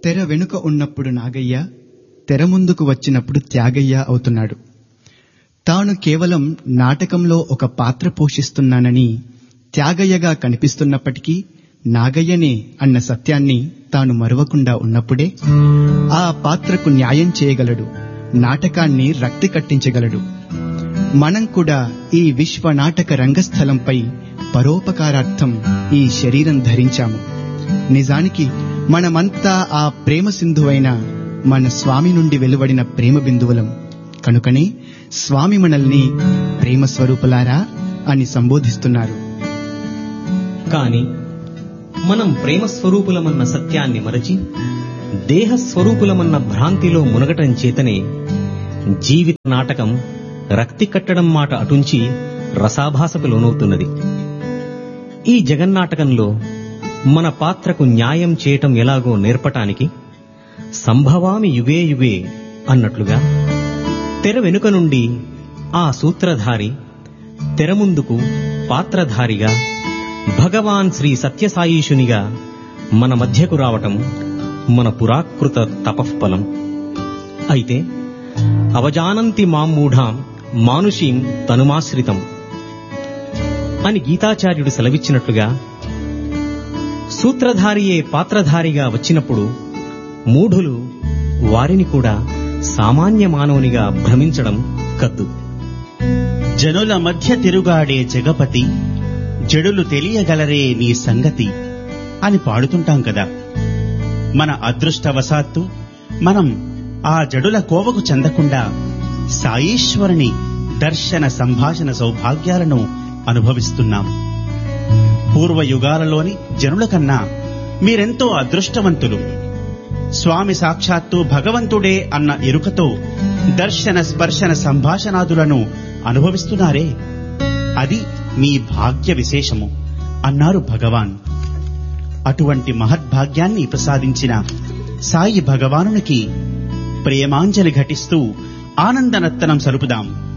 తెర వెనుక ఉన్నప్పుడు నాగయ్య తెర ముందుకు వచ్చినప్పుడు త్యాగయ్య అవుతున్నాడు తాను కేవలం నాటకంలో ఒక పాత్ర పోషిస్తున్నానని త్యాగయ్యగా కనిపిస్తున్నప్పటికీ నాగయ్యనే అన్న సత్యాన్ని తాను మరవకుండా ఉన్నప్పుడే ఆ పాత్రకు న్యాయం చేయగలడు నాటకాన్ని రక్తి కట్టించగలడు మనం కూడా ఈ విశ్వ నాటక రంగస్థలంపై పరోపకారార్థం ఈ శరీరం ధరించాము నిజానికి మనమంతా ఆ ప్రేమ సింధువైన మన స్వామి నుండి వెలువడిన ప్రేమ బిందువులం కనుకనే స్వామి మనల్ని ప్రేమ స్వరూపులారా అని సంబోధిస్తున్నారు కాని మనం ప్రేమ స్వరూపులమన్న సత్యాన్ని మరచి దేహ స్వరూపులమన్న భ్రాంతిలో మునగటం చేతనే జీవిత నాటకం రక్తి కట్టడం మాట అటుంచి రసాభాసకు లోనవుతున్నది ఈ జగన్నాటకంలో మన పాత్రకు న్యాయం చేయటం ఎలాగో నేర్పటానికి సంభవామి యుగే యుగే అన్నట్లుగా తెర వెనుక నుండి ఆ సూత్రధారి తెర ముందుకు పాత్రధారిగా భగవాన్ శ్రీ సత్యసాయీశునిగా మన మధ్యకు రావటం మన పురాకృత తపఃఫలం అయితే అవజానంతి మాం మూఢాం మానుషీం తనుమాశ్రితం అని గీతాచార్యుడు సెలవిచ్చినట్లుగా సూత్రధారియే పాత్రధారిగా వచ్చినప్పుడు మూఢులు వారిని కూడా సామాన్య మానవునిగా భ్రమించడం కద్దు జనుల మధ్య తిరుగాడే జగపతి జడులు తెలియగలరే నీ సంగతి అని పాడుతుంటాం కదా మన అదృష్టవశాత్తు మనం ఆ జడుల కోవకు చెందకుండా సాయీశ్వరుని దర్శన సంభాషణ సౌభాగ్యాలను అనుభవిస్తున్నాం పూర్వయుగాలలోని జనుల కన్నా మీరెంతో అదృష్టవంతులు స్వామి సాక్షాత్తు భగవంతుడే అన్న ఎరుకతో దర్శన స్పర్శన సంభాషణాదులను అనుభవిస్తున్నారే అది మీ భాగ్య విశేషము అన్నారు భగవాన్ అటువంటి మహద్భాగ్యాన్ని ప్రసాదించిన సాయి భగవానునికి ప్రేమాంజలి ఘటిస్తూ ఆనందనత్తనం సరుపుదాం